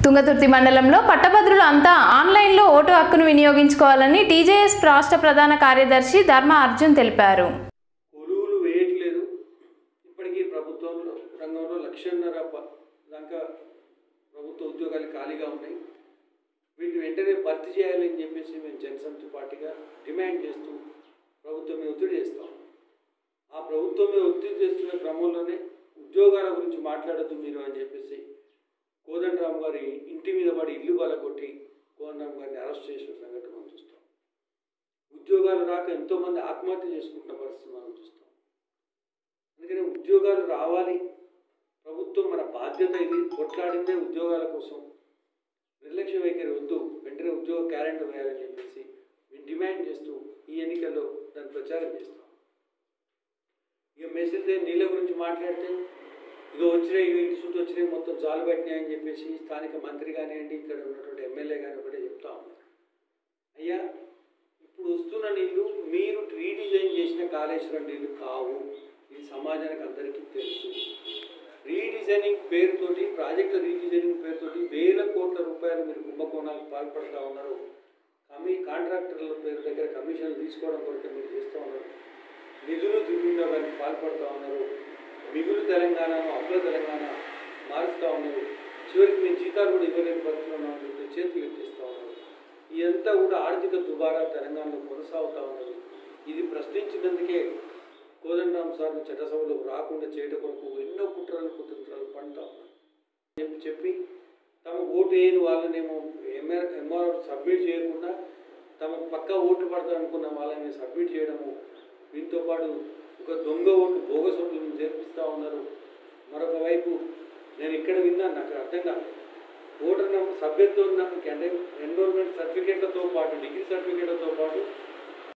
తుంగతుర్తి మండలంలో పట్టభద్రులు అంతా ఆన్లైన్లో ఓటు హక్కును వినియోగించుకోవాలని టీజేఎస్ రాష్ట్ర ప్రధాన కార్యదర్శి ధర్మ అర్జున్ తెలిపారు కొలువులు వేయట్లేదు ఇప్పటికీ ప్రభుత్వంలో రంగంలో లక్షన్నర ప- దాకా ప్రభుత్వ ఉద్యోగాలు ఖాళీగా ఉన్నాయి వీటిని వెంటనే భర్తీ చేయాలని చెప్పేసి మేము జనసమితి పార్టీగా డిమాండ్ చేస్తూ ప్రభుత్వం మీద ఒత్తిడి చేస్తాం ఆ ప్రభుత్వం మీద ఒత్తిడి చేస్తున్న క్రమంలోనే ఉద్యోగాల గురించి మాట్లాడద్దు మీరు అని చెప్పేసి కోదండరామ్ గారి ఇంటి మీద పడి ఇల్లు బలగొట్టి కోదండరామ్ గారిని అరెస్ట్ చేసిన సంఘటన మనం చూస్తాం ఉద్యోగాలు రాక ఎంతోమంది ఆత్మహత్య చేసుకుంటున్న పరిస్థితి మనం చూస్తాం అందుకని ఉద్యోగాలు రావాలి ప్రభుత్వం మన బాధ్యత ఇది కొట్లాడిందే ఉద్యోగాల కోసం నిర్లక్ష్య వైఖరి వద్దు వెంటనే ఉద్యోగ క్యాలెండర్ వేయాలని చెప్పేసి మేము డిమాండ్ చేస్తూ ఈ ఎన్నికల్లో దాని ప్రచారం చేస్తాం ఇక మెసిల్దే నీళ్ళ గురించి మాట్లాడితే ఇక వచ్చినాయి ఇక ఇంటి చుట్టూ వచ్చినాయి మొత్తం జాలు పట్టినాయని చెప్పేసి స్థానిక మంత్రి కానివ్వండి ఇక్కడ ఉన్నటువంటి ఎమ్మెల్యే కానీ ఒకటే చెప్తా ఉన్నారు అయ్యా ఇప్పుడు వస్తున్న నీళ్లు మీరు రీడిజైన్ చేసిన కాళేశ్వరం నీళ్లు కావు ఇది సమాజానికి అందరికీ తెలుసు రీడిజైనింగ్ పేరుతోటి ప్రాజెక్టు రీడిజైనింగ్ పేరుతోటి వేల కోట్ల రూపాయలు మీరు కుంభకోణాలకు పాల్పడుతూ ఉన్నారు కమి కాంట్రాక్టర్ల పేరు దగ్గర కమిషన్లు తీసుకోవడం కొరకు మీరు చేస్తూ ఉన్నారు నిధులు దుర్వినియోగానికి పాల్పడుతూ ఉన్నారు మిగులు తెలంగాణను అప్పుల తెలంగాణ మారుస్తూ ఉన్నారు చివరికి మేము జీతాలు కూడా ఇవ్వలేని పరిస్థితులు ఉన్నామని చెప్పి చేతులు ఎత్తేస్తూ ఉన్నారు ఇదంతా కూడా ఆర్థిక దుబారా తెలంగాణలో కొనసాగుతూ ఉన్నది ఇది ప్రశ్నించినందుకే కోదండరామ్ సార్లు చట్టసభలో రాకుండా చేయడం కొరకు ఎన్నో కుట్రలు కుతంత్రాలు పండుతా ఉన్నారు చెప్పి చెప్పి తమ ఓటు వేయని వాళ్ళనేమో ఎంఆర్ ఎంఆర్ సబ్మిట్ చేయకుండా తమ పక్క ఓటు పడతారు అనుకున్న వాళ్ళని సబ్మిట్ చేయడము దీంతో పాటు ఒక దొంగ ఓటు బోగస్ ఓట్లను చేర్పిస్తూ ఉన్నారు మరొక వైపు నేను ఇక్కడ విన్నాను నాకు అర్థం కాదు ఓటర్ నెంబర్ సభ్యత్వం నమ్మకి అంటే ఎన్రోల్మెంట్ సర్టిఫికేట్లతో పాటు డిగ్రీ సర్టిఫికేట్లతో